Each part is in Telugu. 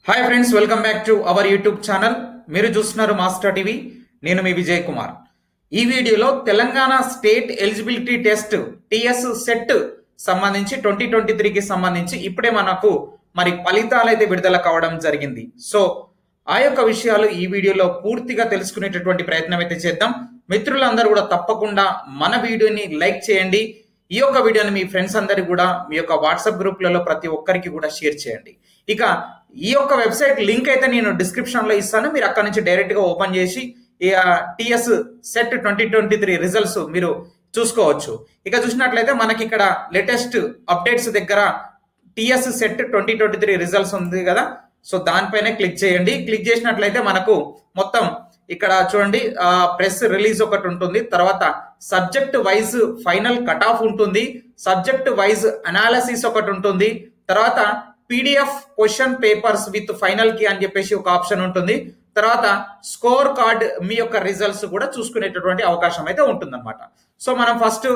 hi friends welcome back to our YouTube channel మీరు చూస్తున్నారు మాస్టర్ టీవీ నేను మీ విజయ్ కుమార్ ఈ వీడియోలో Telangana state eligibility test TS SET సంబంధించి ట్వంటీ ట్వంటీ త్రీకి సంబంధించి ఇప్పుడే మనకు మరి ఫలితాలు అయితే విడుదల కావడం జరిగింది సో ఆ యొక్క విషయాలు ఈ వీడియోలో పూర్తిగా తెలుసుకునేటటువంటి ప్రయత్నం అయితే చేద్దాం మిత్రులందరూ కూడా తప్పకుండా మన వీడియోని లైక్ చేయండి ఈ యొక్క వీడియోని మీ ఫ్రెండ్స్ అందరికి కూడా మీ యొక్క వాట్సాప్ గ్రూప్లలో ప్రతి ఒక్కరికి కూడా షేర్ చేయండి ఇక ఈ యొక్క వెబ్సైట్ లింక్ అయితే నేను డిస్క్రిప్షన్ లో ఇస్తాను మీరు అక్కడ నుంచి డైరెక్ట్ గా ఓపెన్ చేసి ఈ TS SET twenty twenty three results మీరు చూసుకోవచ్చు ఇక చూసినట్లయితే మనకి ఇక్కడ లేటెస్ట్ అప్డేట్స్ దగ్గర TS SET twenty twenty three results ఉంది కదా సో దానిపైనే క్లిక్ చేయండి క్లిక్ చేసినట్లయితే మనకు మొత్తం ఇక్కడ చూడండి ప్రెస్ రిలీజ్ ఒకటి ఉంటుంది తర్వాత subject wise final cut off ఉంటుంది సబ్జెక్ట్ వైజ్ అనాలసిస్ ఒకటి ఉంటుంది తర్వాత PDF question papers with final కి అని చెప్పేసి ఒక ఆప్షన్ ఉంటుంది తర్వాత స్కోర్ కార్డ్ మీ యొక్క రిజల్ట్స్ కూడా చూసుకునేటటువంటి అవకాశం అయితే ఉంటుందన్నమాట సో మనం ఫస్ట్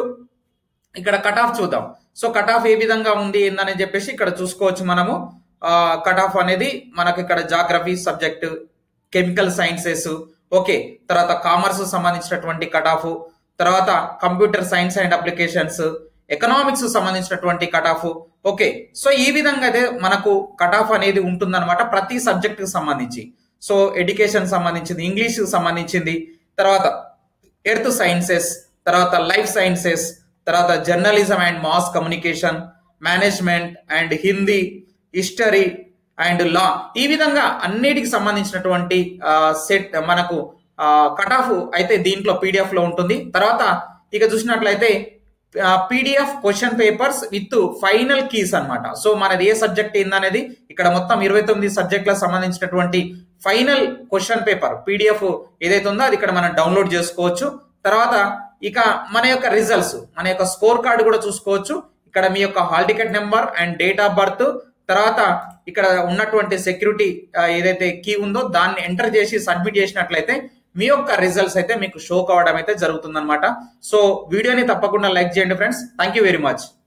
ఇక్కడ కట్ ఆఫ్ చూద్దాం సో కట్ ఆఫ్ ఏ విధంగా ఉంది ఏందని చెప్పేసి ఇక్కడ చూసుకోవచ్చు మనము కట్ ఆఫ్ అనేది మనకు ఇక్కడ geography subject chemical sciences okay తర్వాత కామర్స్ సంబంధించినటువంటి కట్ ఆఫ్ తర్వాత computer science and applications economics సంబంధించినటువంటి కట్ ఆఫ్ ఓకే సో ఈ విధంగా అయితే మనకు కట్ ఆఫ్ అనేది ఉంటుందన్నమాట ప్రతి సబ్జెక్ట్ కి సంబంధించి సో ఎడ్యుకేషన్ సంబంధించింది ఇంగ్లీష్ సంబంధించింది తర్వాత ఎర్త్ సైన్సెస్ తర్వాత లైఫ్ సైన్సెస్ తర్వాత journalism and mass communication management and Hindi history and law ఈ విధంగా అన్నిటికి సంబంధించినటువంటి సెట్ మనకు కట్ ఆఫ్ అయితే దీంట్లో పీడిఎఫ్ లో ఉంటుంది తర్వాత ఇక చూసినట్లయితే PDF question papers with final keys అనమాట సో మనది ఏ సబ్జెక్ట్ ఏందనేది ఇక్కడ మొత్తం ఇరవై తొమ్మిది సబ్జెక్టులకు సంబంధించినటువంటి ఫైనల్ క్వశ్చన్ పేపర్ పీడిఎఫ్ ఏదైతే ఉందో అది ఇక్కడ మనం డౌన్లోడ్ చేసుకోవచ్చు తర్వాత ఇక మన యొక్క రిజల్ట్స్ మన యొక్క స్కోర్ కార్డు కూడా చూసుకోవచ్చు ఇక్కడ మీ యొక్క hall ticket number and date of birth తర్వాత ఇక్కడ ఉన్నటువంటి సెక్యూరిటీ ఏదైతే కీ ఉందో దాన్ని ఎంటర్ చేసి సబ్మిట్ చేసినట్లయితే మీ యొక్క రిజల్ట్స్ అయితే మీకు షో కావడం అయితే జరుగుతుందన్నమాట సో వీడియోని తప్పకుండా లైక్ చేయండి friends thank you very much